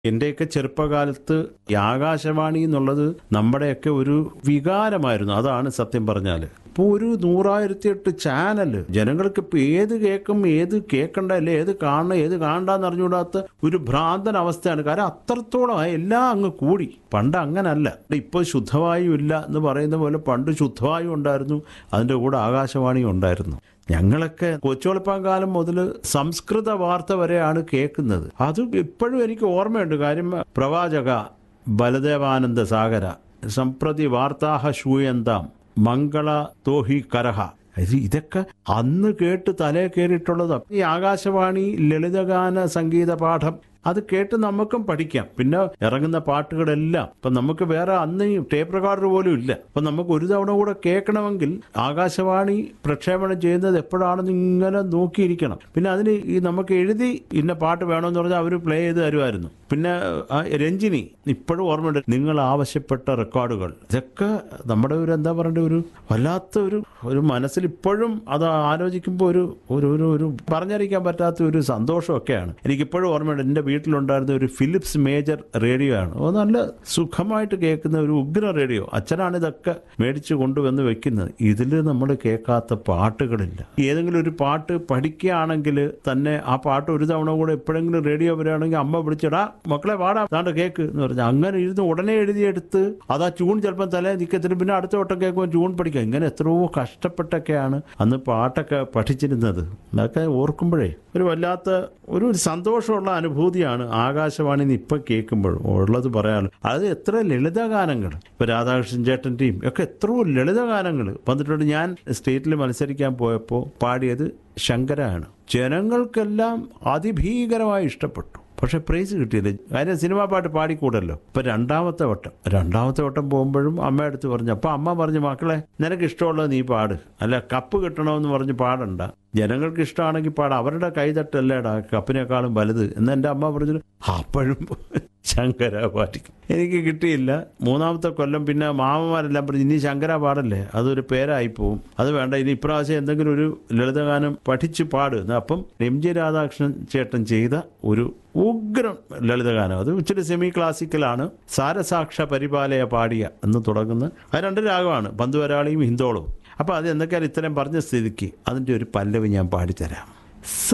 എൻ്റെയൊക്കെ ചെറുപ്പകാലത്ത് ഈ ആകാശവാണി എന്നുള്ളത് നമ്മുടെയൊക്കെ ഒരു വികാരമായിരുന്നു അതാണ് സത്യം പറഞ്ഞാൽ ഇപ്പോൾ ഒരു നൂറായിരത്തി എട്ട് ചാനൽ ജനങ്ങൾക്ക് ഇപ്പോൾ ഏത് കേൾക്കും ഏത് കേൾക്കണ്ട അല്ലെ ഏത് കാണണം ഏത് കാണണ്ടെന്ന് അറിഞ്ഞുകൂടാത്ത ഒരു ഭ്രാന്തൻ അവസ്ഥയാണ് കാരണം അത്രത്തോളം എല്ലാം അങ്ങ് കൂടി പണ്ട് അങ്ങനല്ല ഇപ്പോൾ ശുദ്ധവായു ഇല്ല എന്ന് പറയുന്ന പോലെ പണ്ട് ശുദ്ധവായു ഉണ്ടായിരുന്നു അതിൻ്റെ കൂടെ ആകാശവാണി ഉണ്ടായിരുന്നു ഞങ്ങളൊക്കെ കൊച്ചുവെളുപ്പം കാലം മുതൽ സംസ്കൃത വാർത്ത വരെയാണ് കേൾക്കുന്നത് അത് ഇപ്പോഴും എനിക്ക് ഓർമ്മയുണ്ട് കാര്യം പ്രവാചക ബലദേവാനന്ദ സാഗര സംപ്രതി വാർത്താഹ ശൂയന്താം മംഗള തോഹി കരഹ ഇത് ഇതൊക്കെ അന്ന് കേട്ട് തലേ കയറിയിട്ടുള്ളതാണ് ഈ ആകാശവാണി ലളിതഗാന സംഗീത പാഠം അത് കേട്ട് നമുക്കും പഠിക്കാം പിന്നെ ഇറങ്ങുന്ന പാട്ടുകളെല്ലാം ഇപ്പം നമുക്ക് വേറെ അന്ന് ഈ ടേപ്പ് റെക്കോർഡർ പോലും ഇല്ല അപ്പം നമുക്ക് ഒരു തവണ കൂടെ കേൾക്കണമെങ്കിൽ ആകാശവാണി പ്രക്ഷേപണം ചെയ്യുന്നത് എപ്പോഴാണെന്ന് ഇങ്ങനെ നോക്കിയിരിക്കണം പിന്നെ അതിന് ഈ നമുക്ക് എഴുതി ഇന്ന പാട്ട് വേണമെന്ന് പറഞ്ഞാൽ അവർ പ്ലേ ചെയ്ത് തരുമായിരുന്നു പിന്നെ ആ രഞ്ജിനി ഇപ്പോഴും ഓർമ്മയുണ്ട് നിങ്ങൾ ആവശ്യപ്പെട്ട റെക്കോർഡുകൾ ഇതൊക്കെ നമ്മുടെ ഒരു എന്താ പറയണ്ട ഒരു വല്ലാത്ത ഒരു ഒരു മനസ്സിൽ ഇപ്പോഴും അത് ആലോചിക്കുമ്പോൾ ഒരു ഒരു ഒരു ഒരു പറഞ്ഞറിയിക്കാൻ പറ്റാത്ത ഒരു സന്തോഷമൊക്കെയാണ് എനിക്കിപ്പോഴും ഓർമ്മയുണ്ട് എൻ്റെ വീട്ടിലുണ്ടായിരുന്ന ഒരു ഫിലിപ്സ് മേജർ റേഡിയോ ആണ് അത് നല്ല സുഖമായിട്ട് കേൾക്കുന്ന ഒരു ഉഗ്ര റേഡിയോ അച്ഛനാണ് ഇതൊക്കെ മേടിച്ച് കൊണ്ടുവന്ന് വെക്കുന്നത് ഇതിൽ നമ്മൾ കേൾക്കാത്ത പാട്ടുകളില്ല ഏതെങ്കിലും ഒരു പാട്ട് പഠിക്കുകയാണെങ്കിൽ തന്നെ ആ പാട്ട് ഒരു തവണ കൂടെ എപ്പോഴെങ്കിലും റേഡിയോ വരികയാണെങ്കിൽ അമ്മ വിളിച്ചിടാ മക്കളെ പാടാ താണ്ട് കേക്ക് എന്ന് പറഞ്ഞാൽ അങ്ങനെ ഇരുന്ന് ഉടനെ എഴുതിയെടുത്ത് അത് ആ ട്യൂൺ ചിലപ്പോൾ തലേ നിൽക്കത്തിന് പിന്നെ അടുത്ത വട്ടം കേൾക്കുമ്പോൾ ട്യൂൺ പഠിക്കുക ഇങ്ങനെ എത്രയോ കഷ്ടപ്പെട്ടൊക്കെയാണ് അന്ന് പാട്ടൊക്കെ പഠിച്ചിരുന്നത് അതൊക്കെ ഓർക്കുമ്പോഴേ ഒരു വല്ലാത്ത ഒരു സന്തോഷമുള്ള അനുഭൂതിയാണ് ആകാശവാണി ഇപ്പം കേൾക്കുമ്പോഴും ഉള്ളത് പറയാനുള്ളത് അത് എത്ര ലളിതഗാനങ്ങൾ ഇപ്പോൾ രാധാകൃഷ്ണൻ ചേട്ടൻ്റെയും ഒക്കെ എത്രയോ ലളിതഗാനങ്ങൾ വന്നിട്ടുണ്ട് ഞാൻ സ്റ്റേറ്റിൽ മത്സരിക്കാൻ പോയപ്പോൾ പാടിയത് ശങ്കരാണ് ജനങ്ങൾക്കെല്ലാം അതിഭീകരമായി ഇഷ്ടപ്പെട്ടു പക്ഷെ പ്രൈസ് കിട്ടിയില്ല കാര്യം സിനിമാ പാട്ട് പാടിക്കൂടല്ലോ ഇപ്പം രണ്ടാമത്തെ വട്ടം രണ്ടാമത്തെ വട്ടം പോകുമ്പോഴും അമ്മ അടുത്ത് പറഞ്ഞു അപ്പം അമ്മ പറഞ്ഞു മക്കളെ നിനക്ക് ഇഷ്ടമുള്ളത് നീ പാട് അല്ല കപ്പ് കിട്ടണമെന്ന് പറഞ്ഞ് പാടണ്ട ജനങ്ങൾക്ക് ഇഷ്ടമാണെങ്കിൽ പാടാം അവരുടെ കൈതട്ടല്ലേടാ കപ്പിനേക്കാളും വലുത് എന്ന് എൻ്റെ അമ്മ പറഞ്ഞു അപ്പോഴും ശങ്കര പാടിക്കും എനിക്ക് കിട്ടിയില്ല മൂന്നാമത്തെ കൊല്ലം പിന്നെ മാമന്മാരെല്ലാം പറഞ്ഞു ഇനി ശങ്കര പാടല്ലേ അതൊരു പേരായി പോവും അത് വേണ്ട ഇനി ഇപ്രാവശ്യം എന്തെങ്കിലും ഒരു ലളിതഗാനം പഠിച്ച് പാട് അപ്പം എം ജി രാധാകൃഷ്ണൻ ചേട്ടൻ ചെയ്ത ഒരു ഉഗ്രം ലളിതഗാനം അത് ഇച്ചിരി സെമി ക്ലാസിക്കലാണ് സാരസാക്ഷ പരിപാലയ പാടിയ എന്ന് തുടങ്ങുന്ന അത് രണ്ട് രാഗമാണ് പന്തുവരാളിയും ഹിന്ദോളവും അപ്പോൾ അത് എന്തൊക്കെയാണ് ഇത്തരം പറഞ്ഞ സ്ഥിതിക്ക് അതിൻ്റെ ഒരു പല്ലവി ഞാൻ പാടിത്തരാം